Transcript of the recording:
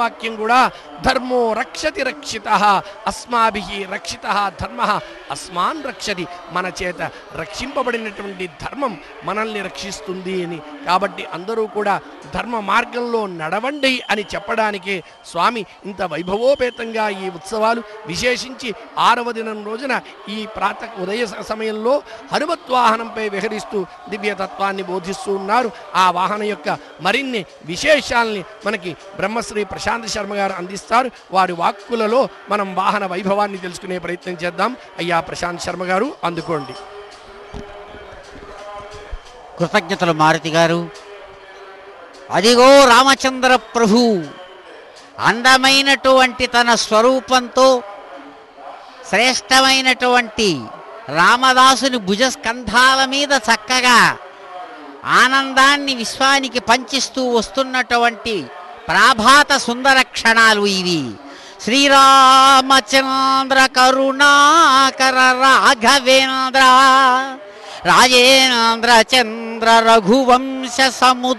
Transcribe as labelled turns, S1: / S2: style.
S1: వాక్యం కూడా ధర్మో రక్షతి రక్షిత అస్మాభి రక్షిత ధర్మ అస్మాన్ రక్షతి మన చేత రక్షింపబడినటువంటి ధర్మం మనల్ని రక్షిస్తుంది అని కాబట్టి అందరూ కూడా ధర్మ మార్గంలో నడవండి అని చెప్పడానికి స్వామి ఇంత వైభవోపేతంగా ఈ ఉత్సవాలు విశేషించి ఆరవ దినం రోజున ఈ ప్రాత ఉదయ స- సమయంలో హనుమత్ వాహనంపై విహరిస్తూ దివ్యతత్వాన్ని బోధిస్తూ ఉన్నారు ఆ వాహనం యొక్క మరిన్ని విశేషాల్ని మనకి బ్రహ్మశ్రీ ప్రశాంత్ శర్మ గారు అందిస్తారు వారి వాక్కులలో మనం వాహన వైభవాన్ని తెలుసుకునే ప్రయత్నం చేద్దాం అయ్యా ప్రశాంత్ శర్మ గారు అందుకోండి
S2: కృతజ్ఞతలు మారుతి గారు అదిగో రామచంద్ర ప్రభు అందమైనటువంటి తన స్వరూపంతో శ్రేష్టమైనటువంటి రామదాసుని భుజస్కంధాల మీద చక్కగా ఆనందాన్ని విశ్వానికి పంచిస్తూ వస్తున్నటువంటి ప్రాభాత సుందర క్షణాలు ఇవి శ్రీరామచంద్ర కరుణాకర రాఘవేంద్ర రాజేంద్ర చంద్ర రఘువంశ సముద్ర